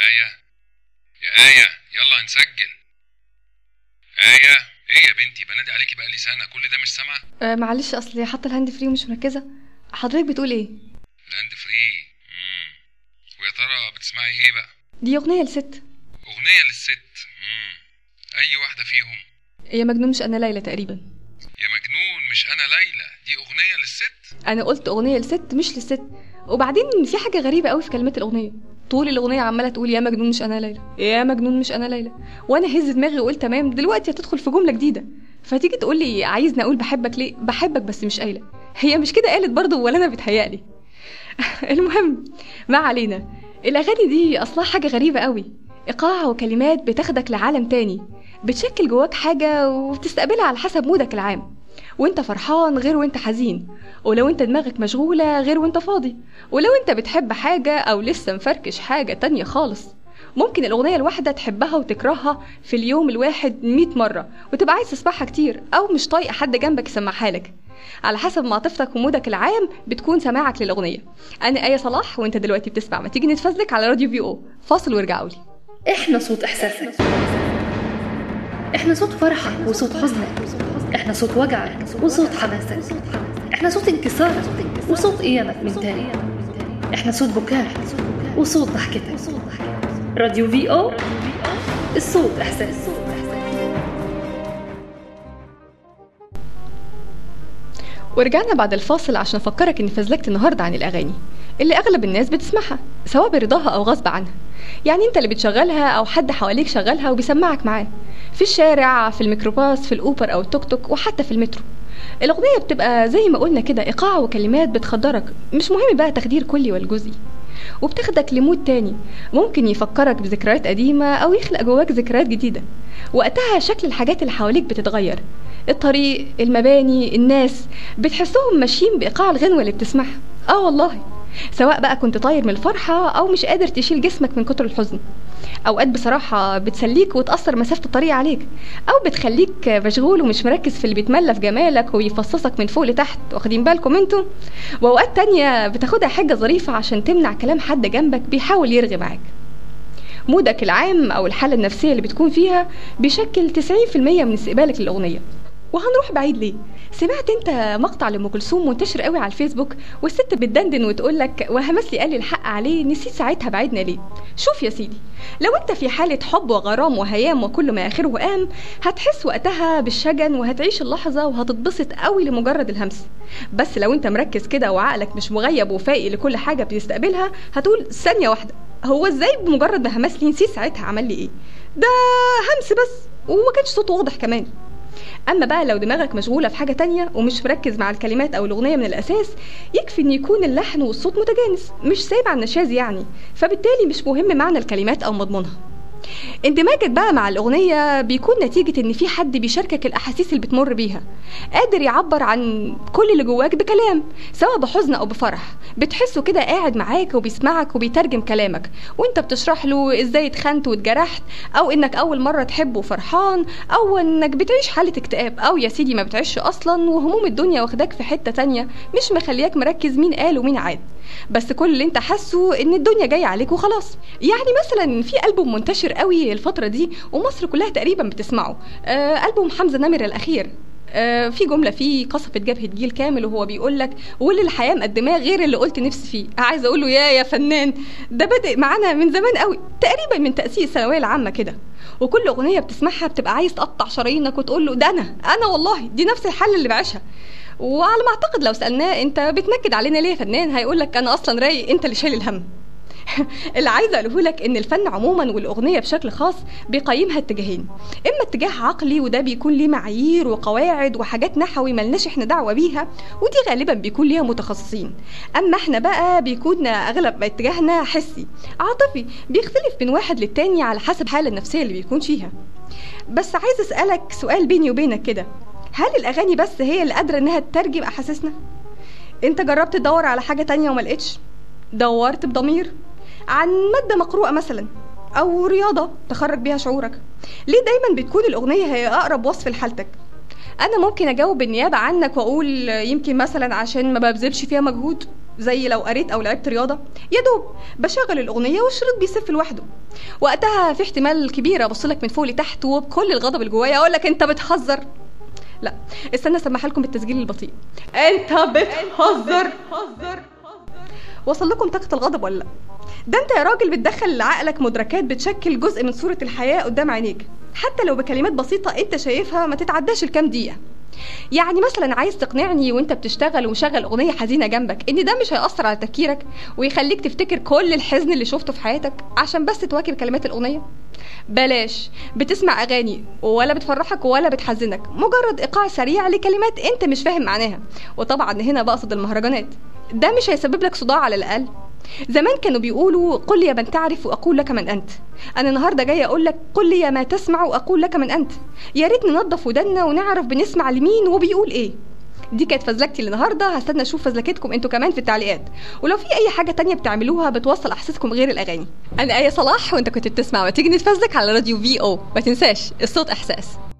آية يا آية يلا هنسجل آية ايه يا بنتي بنادي عليكي بقالي سنة كل ده مش سامعة أه معلش اصلي حاطه الهاند فري ومش مركزه حضرتك بتقول ايه لاند فري مم. ويا ترى بتسمعي ايه بقى دي اغنيه لست أغنية للست مم. أي واحدة فيهم يا مجنون مش انا ليلى تقريبا يا مجنون مش أنا ليلى دي أغنية للست انا قلت اغنيه لست مش للست وبعدين في حاجه غريبه قوي في كلمات الاغنيه طول الاغنيه عماله تقول يا مجنون مش انا ليلى يا مجنون مش انا ليلى وانا هز دماغي وقلت تمام دلوقتي هتدخل في جمله جديده فتيجي تقول لي عايزني اقول بحبك ليه بحبك بس مش قايله هي مش كده قالت برضه ولا انا بتهيألي المهم ما علينا الاغاني دي اصلها حاجه غريبه قوي ايقاع وكلمات بتاخدك لعالم تاني بتشكل جواك حاجه وبتستقبلها على حسب مودك العام وانت فرحان غير وانت حزين ولو انت دماغك مشغولة غير وانت فاضي ولو انت بتحب حاجة او لسه مفركش حاجة تانية خالص ممكن الأغنية الواحدة تحبها وتكرهها في اليوم الواحد مئة مرة وتبقى عايز تسمعها كتير أو مش طايق حد جنبك يسمعها لك على حسب ما عاطفتك ومودك العام بتكون سماعك للأغنية أنا آية صلاح وانت دلوقتي بتسمع ما تيجي نتفزلك على راديو في أو فاصل وارجعوا لي احنا صوت احساسك احنا صوت فرحك وصوت حزنك احنا صوت وجعك وصوت حماسك احنا صوت انكسارك وصوت قيامك من تاني احنا صوت بكاك وصوت ضحكتك راديو في او الصوت احساس ورجعنا بعد الفاصل عشان افكرك اني فزلكت النهارده عن الاغاني اللي اغلب الناس بتسمعها سواء برضاها او غصب عنها يعني انت اللي بتشغلها او حد حواليك شغلها وبيسمعك معاه في الشارع في الميكروباص في الاوبر او التوك توك وحتى في المترو الاغنيه بتبقى زي ما قلنا كده ايقاع وكلمات بتخدرك مش مهم بقى تخدير كلي والجزئي وبتاخدك لمود تاني ممكن يفكرك بذكريات قديمة أو يخلق جواك ذكريات جديدة وقتها شكل الحاجات اللي حواليك بتتغير الطريق المباني الناس بتحسهم ماشيين بإيقاع الغنوة اللي بتسمعها آه والله سواء بقى كنت طاير من الفرحة أو مش قادر تشيل جسمك من كتر الحزن أوقات بصراحة بتسليك وتأثر مسافة الطريق عليك أو بتخليك مشغول ومش مركز في اللي بيتملى في جمالك ويفصصك من فوق لتحت واخدين بالكم انتوا وأوقات تانية بتاخدها حجة ظريفة عشان تمنع كلام حد جنبك بيحاول يرغي معاك مودك العام أو الحالة النفسية اللي بتكون فيها بيشكل 90% من استقبالك للأغنية وهنروح بعيد ليه سمعت انت مقطع لام كلثوم منتشر قوي على الفيسبوك والست بتدندن وتقول لك وهمس لي قال لي الحق عليه نسيت ساعتها بعدنا ليه شوف يا سيدي لو انت في حاله حب وغرام وهيام وكل ما اخره ام هتحس وقتها بالشجن وهتعيش اللحظه وهتتبسط قوي لمجرد الهمس بس لو انت مركز كده وعقلك مش مغيب وفايق لكل حاجه بتستقبلها هتقول ثانيه واحده هو ازاي بمجرد ما همس لي نسيت ساعتها عمل لي ايه ده همس بس وما كانش صوته واضح كمان اما بقى لو دماغك مشغوله في حاجه تانية ومش مركز مع الكلمات او الاغنيه من الاساس يكفي ان يكون اللحن والصوت متجانس مش سايب على النشاز يعني فبالتالي مش مهم معنى الكلمات او مضمونها اندماجك بقى مع الأغنية بيكون نتيجة إن في حد بيشاركك الأحاسيس اللي بتمر بيها قادر يعبر عن كل اللي جواك بكلام سواء بحزن أو بفرح بتحسه كده قاعد معاك وبيسمعك وبيترجم كلامك وانت بتشرح له ازاي اتخنت واتجرحت أو إنك أول مرة تحبه فرحان أو إنك بتعيش حالة اكتئاب أو يا سيدي ما بتعيش أصلا وهموم الدنيا واخداك في حتة تانية مش مخلياك مركز مين قال ومين عاد بس كل اللي انت حاسه ان الدنيا جايه عليك وخلاص يعني مثلا في البوم منتشر قوي الفتره دي ومصر كلها تقريبا بتسمعه آه البوم حمزه نمر الاخير آه في جمله فيه قصفت جبهه جيل كامل وهو بيقول لك واللي الحياه مقدماه غير اللي قلت نفسي فيه عايزه اقول له يا يا فنان ده بادئ معانا من زمان قوي تقريبا من تاسيس الثانويه العامه كده وكل اغنيه بتسمعها بتبقى عايز تقطع شرايينك وتقول له ده انا انا والله دي نفس الحل اللي بعيشها وعلى ما اعتقد لو سالناه انت بتنكد علينا ليه يا فنان هيقول لك انا اصلا رايق انت اللي شايل الهم اللي عايزه اقوله لك ان الفن عموما والاغنيه بشكل خاص بيقيمها اتجاهين اما اتجاه عقلي وده بيكون ليه معايير وقواعد وحاجات نحوي ملناش احنا دعوه بيها ودي غالبا بيكون ليها متخصصين اما احنا بقى بيكون اغلب اتجاهنا حسي عاطفي بيختلف من واحد للتاني على حسب الحاله النفسيه اللي بيكون فيها بس عايز اسالك سؤال بيني وبينك كده هل الاغاني بس هي اللي قادره انها تترجم احاسيسنا انت جربت تدور على حاجه تانية وما لقيتش دورت بضمير عن مادة مقروءة مثلا أو رياضة تخرج بيها شعورك ليه دايما بتكون الأغنية هي أقرب وصف لحالتك أنا ممكن أجاوب بالنيابة عنك وأقول يمكن مثلا عشان ما ببذلش فيها مجهود زي لو قريت او لعبت رياضه يا دوب بشغل الاغنيه والشريط بيسف لوحده وقتها في احتمال كبير ابص لك من فوق لتحت وبكل الغضب اللي جوايا اقول لك انت بتهزر لا استنى اسمعها لكم بالتسجيل البطيء انت بتهزر وصل لكم طاقه الغضب ولا لا ده انت يا راجل بتدخل لعقلك مدركات بتشكل جزء من صوره الحياه قدام عينيك حتى لو بكلمات بسيطه انت شايفها ما تتعداش الكام دقيقه يعني مثلا عايز تقنعني وانت بتشتغل ومشغل اغنيه حزينه جنبك ان ده مش هيأثر على تفكيرك ويخليك تفتكر كل الحزن اللي شفته في حياتك عشان بس تواكب كلمات الاغنيه بلاش بتسمع اغاني ولا بتفرحك ولا بتحزنك مجرد ايقاع سريع لكلمات انت مش فاهم معناها وطبعا هنا بقصد المهرجانات ده مش هيسبب لك صداع على الاقل زمان كانوا بيقولوا قل لي من تعرف واقول لك من انت انا النهارده جايه اقول لك قل لي ما تسمع واقول لك من انت يا ريت ننظف ودنا ونعرف بنسمع لمين وبيقول ايه دي كانت فزلكتي النهارده هستنى اشوف فزلكتكم انتوا كمان في التعليقات ولو في اي حاجه تانية بتعملوها بتوصل احساسكم غير الاغاني انا ايه صلاح وانت كنت بتسمع وتيجي نتفزلك على راديو في او ما تنساش الصوت احساس